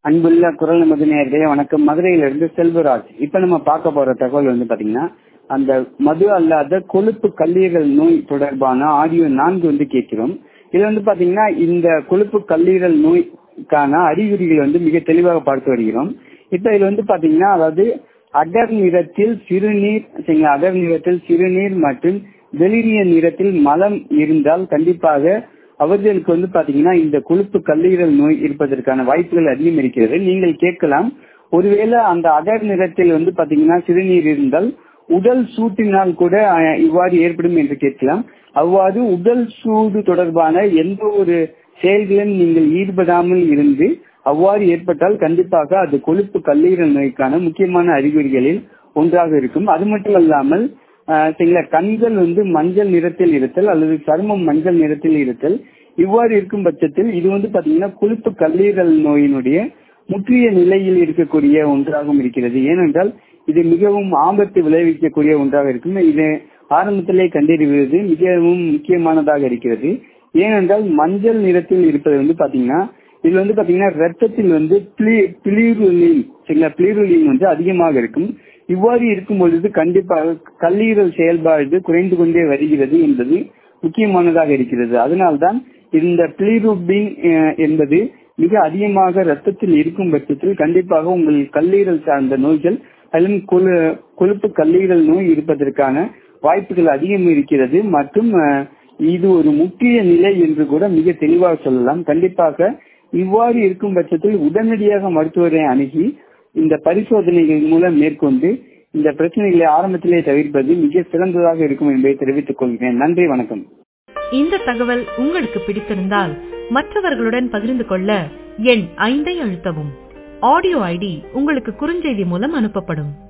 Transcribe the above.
அன்புள்ள குரல் நமது நேர்களே வணக்கம் மதுரையிலிருந்து செல்வராஜ் இப்ப நம்ம பார்க்க போற தகவல் வந்து பாத்தீங்கன்னா அந்த மது அல்லாத கொழுப்பு கல்லீரல் நோய் தொடர்பான ஆடியோ நான்கு வந்து கேட்கிறோம் இதுல வந்து பாத்தீங்கன்னா இந்த கொழுப்பு கல்லீரல் நோய்க்கான அறிகுறிகள் வந்து மிக தெளிவாக பார்த்து வருகிறோம் இப்ப இதுல வந்து பாத்தீங்கன்னா அதாவது அடர் நிறத்தில் சிறுநீர் சரிங்களா அடர் நிறத்தில் சிறுநீர் மற்றும் வெளிரிய நிறத்தில் மலம் இருந்தால் கண்டிப்பாக அவர்களுக்கு வந்து பாத்தீங்கன்னா இந்த கொழுப்பு கல்லீரல் நோய் இருப்பதற்கான வாய்ப்புகள் அதிகம் இருக்கிறது நீங்கள் கேட்கலாம் ஒருவேளை அந்த அடர் நிறத்தில் வந்து பாத்தீங்கன்னா சிறுநீர் இருந்தால் உடல் சூட்டினால் கூட அஹ், இவ்வாறு ஏற்படும் என்று கேட்கலாம் அவ்வாறு உடல் சூடு தொடர்பான எந்த ஒரு செயல்களிலும் நீங்கள் ஈடுபடாமல் இருந்து அவ்வாறு ஏற்பட்டால் கண்டிப்பாக அது கொழுப்பு கல்லீரல் நோய்க்கான முக்கியமான அறிகுறிகளில் ஒன்றாக இருக்கும் அது மட்டும் அல்லாமல் ஆஹ் சரிங்களா கண்கள் வந்து மஞ்சள் நிறத்தில் இருத்தல் அல்லது சருமம் மஞ்சள் நிறத்தில் இருத்தல் இவ்வாறு இருக்கும் பட்சத்தில் இது வந்து பாத்தீங்கன்னா கொழுப்பு கல்லீரல் நோயினுடைய முற்றிய நிலையில் இருக்கக்கூடிய ஒன்றாகவும் இருக்கிறது ஏனென்றால் இது மிகவும் ஆபத்து விளைவிக்கக்கூடிய ஒன்றாக இருக்கும் இது ஆரம்பத்திலே கண்டறிவது மிகவும் முக்கியமானதாக இருக்கிறது ஏனென்றால் மஞ்சள் நிறத்தில் இருப்பது வந்து பாத்தீங்கன்னா இதுல வந்து பாத்தீங்கன்னா ரத்தத்தில் வந்து பிளிருலின் சரிங்களா பிளிருலின் வந்து அதிகமாக இருக்கும் இவ்வாறு இருக்கும் பொழுது கண்டிப்பாக கல்லீரல் செயல்பாடு குறைந்து கொண்டே வருகிறது என்பது முக்கியமானதாக இருக்கிறது அதனால்தான் இந்த பிளிருபின் என்பது மிக அதிகமாக ரத்தத்தில் இருக்கும் பட்சத்தில் கண்டிப்பாக உங்கள் கல்லீரல் சார்ந்த நோய்கள் அதிலும் கொழு- கொழுப்பு கல்லீரல் நோய் இருப்பதற்கான வாய்ப்புகள் அதிகம் இருக்கிறது மற்றும் அஹ், இது ஒரு முக்கிய நிலை என்று கூட மிக தெளிவாக சொல்லலாம் கண்டிப்பாக இவ்வாறு இருக்கும் பட்சத்தில் உடனடியாக மருத்துவரை அணுகி இந்த பரிசோதனைகள் மூலம் மேற்கொண்டு இந்த பிரச்சனைகளை ஆரம்பத்திலே தவிர்ப்பது மிக சிறந்ததாக இருக்கும் என்பதை தெரிவித்துக் கொள்கிறேன் நன்றி வணக்கம் இந்த தகவல் உங்களுக்கு பிடித்திருந்தால் மற்றவர்களுடன் பகிர்ந்து கொள்ள எண் ஐந்தை அழுத்தவும் ஆடியோ ஐடி உங்களுக்கு குறுஞ்செய்தி மூலம் அனுப்பப்படும்